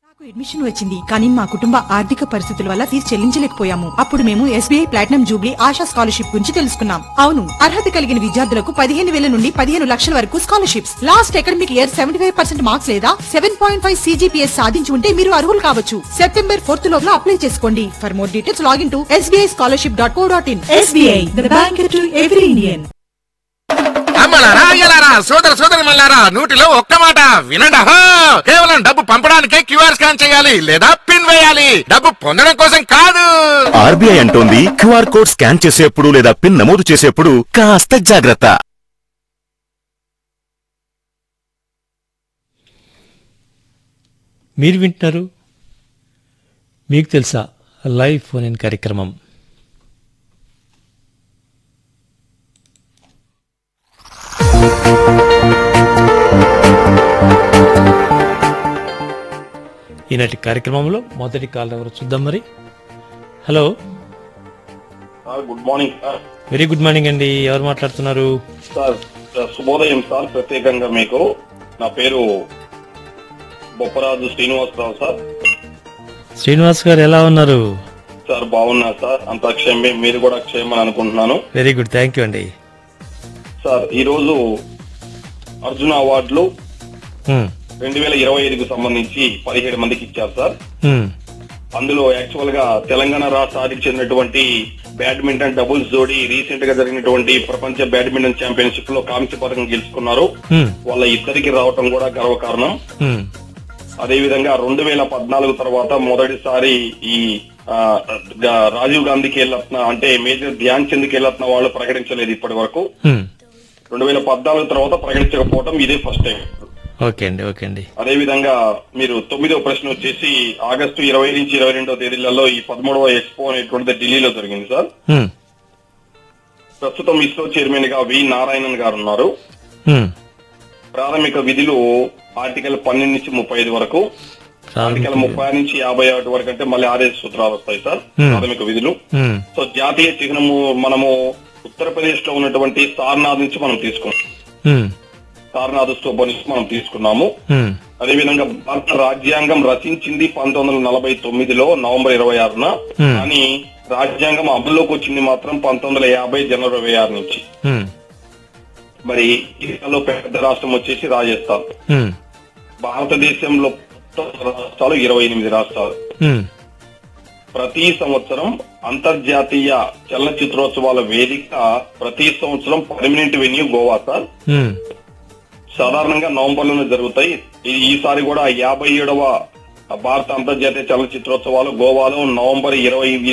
నాకు అడ్మిషన్ వచ్చింది కానీ మా కుటుంబ ఆర్థిక పరిస్థితుల వల్ల ఫీజు చెల్లించలేకపోయాము అప్పుడు మేము SBI platinum jubilee Asha scholarship గురించి తెలుసుకున్నాం అవును అర్హత కలిగిన విద్యార్థులకు పదిహేను వేల నుండి పదిహేను లక్షల వరకు scholarships last academic year seventy five percent marks లేదా సెవెన్ పాయింట్ ఫైవ్ సీజీపీఎస్ సాధించి ఉంటే మీరు అర్హులు కావచ్చు సెప్టెంబర్ ఫోర్త్ లోపల అప్లై చేసుకోండి for more details login to SBI scholarship dot co dot in SBI the bank to every Indian అమ్మలారా అయ్యలారా సోదర సోదరి మల్లారా నూటిలో ఒక్క మాట వినండి అహో! కేవలం డబ్బు పంపడానికే క్యూఆర్ స్కాన్ చేయాలి లేదా పిన్ వేయాలి డబ్బు పొందడం కోసం కాదు ఆర్బీఐ అంటోంది క్యూఆర్ కోడ్ స్కాన్ చేసేప్పుడు లేదా పిన్ నమోదు చేసేప్పుడు కాస్త జాగ్రత్త మీరు వింటున్నారు మీకు తెలుసా లైవ్ ఫోన్ ఇన్ కార్యక్రమం ఈనాటి కార్యక్రమంలో మొదటి కాల్ ఎవరు చూద్దాం మరి hello sir good morning sir very good morning అండి ఎవరు మాట్లాడుతున్నారు సార్ సార్, శుభోదయం సార్ ప్రత్యేకంగా మీకు నా పేరు బొప్పరాజు శ్రీనివాసరావు సార్ శ్రీనివాస్ గారు ఎలా ఉన్నారు సార్ బాగున్నా సార్ అంతా క్షేమే మీరు కూడా క్షేమని అనుకుంటున్నాను వెరీ గుడ్ థ్యాంక్ యూ అండి సార్ ఈ రోజు అర్జున అవార్డులు హ్మ్, రెండు వేల ఇరవై ఐదుకు సంబంధించి పదిహేడు మందికి ఇచ్చారు సార్ హ్మ్, అందులో యాక్చువల్ గా తెలంగాణ రాష్ట్రానికి చెందినటువంటి బ్యాడ్మింటన్ డబుల్స్ జోడీ రీసెంట్ గా జరిగినటువంటి ప్రపంచ బ్యాడ్మింటన్ ఛాంపియన్షిప్ లో కాంస్య పథకం గెలుచుకున్నారు హ్మ్, వాళ్ళ ఇద్దరికి రావటం కూడా గర్వకారణం హ్మ్, అదే విధంగా రెండు వేల పద్నాలుగు తర్వాత మొదటిసారి ఈ ఆ, గా- రాజీవ్ గాంధీ ఖేలరత్న అంటే మేజర్ ధ్యాన్ చంద్ ఖేలరత్న వాళ్ళు ప్రకటించలేదు ఇప్పటి వరకు హ్మ్. రెండు వేల పద్నాలుగు తర్వాత ప్రకటించకపోవడం ఇదే ఫస్ట్ టైం ఓకే అండి ఓకే అండి అదే విధంగా మీరు తొమ్మిదో ప్రశ్న వచ్చేసి ఆగస్టు ఇరవై నుంచి ఇరవై రెండో తేదీలలో ఈ పదమూడవ ఎక్స్పో అనేటువంటిది ఢిల్లీలో జరిగింది సార్ హ్మ్, ప్రస్తుతం ఇస్రో చైర్మన్ గా వి నారాయణన్ గారు ఉన్నారు హ్మ్. ప్రాథమిక విధులు ఆర్టికల్ పన్నెండు నుంచి ముప్పై ఐదు వరకు ఆర్టికల్ ముప్పై ఆరు నుంచి యాభై ఒకటి వరకు అంటే మళ్ళీ ఆదేశ సూత్రాలు వస్తాయి సార్ Hmm. ప్రాథమిక విధులు హ్మ్, సో జాతీయ చిహ్నము మనము ఉత్తరప్రదేశ్ లో ఉన్నటువంటి సార్నాథ్ నుంచి మనం తీసుకున్నాం హ్మ్, సార్నాథ్ స్తూపం నుంచి మనం తీసుకున్నాము హ్మ్. అదేవిధంగా భారత రాజ్యాంగం రచించింది పంతొమ్మిది వందల నలభై తొమ్మిదిలో నవంబర్ ఇరవై ఆరున Hmm. కానీ రాజ్యాంగం అమల్లోకి వచ్చింది మాత్రం పంతొమ్మిది వందల యాభై జనవరి ఇరవై ఆరు నుంచి హ్మ్, మరి ఇండియాలో పెద్ద రాష్ట్రం వచ్చేసి రాజస్థాన్ హ్మ్, భారతదేశంలో మొత్తం రాష్ట్రాలు ఇరవై ఎనిమిది రాష్ట్రాలు హ్మ్. ప్రతి సంవత్సరం అంతర్జాతీయ చలనచిత్రోత్సవాల వేదిక ప్రతి సంవత్సరం పర్మనెంట్ వెన్యూ గోవా సార్ హ్మ్. సాధారణంగా నవంబర్ లోనే జరుగుతాయి ఈ- ఈసారి కూడా యాభై ఏడవ భారత అంతర్జాతీయ చలనచిత్రోత్సవాలు గోవాలో నవంబర్ ఇరవై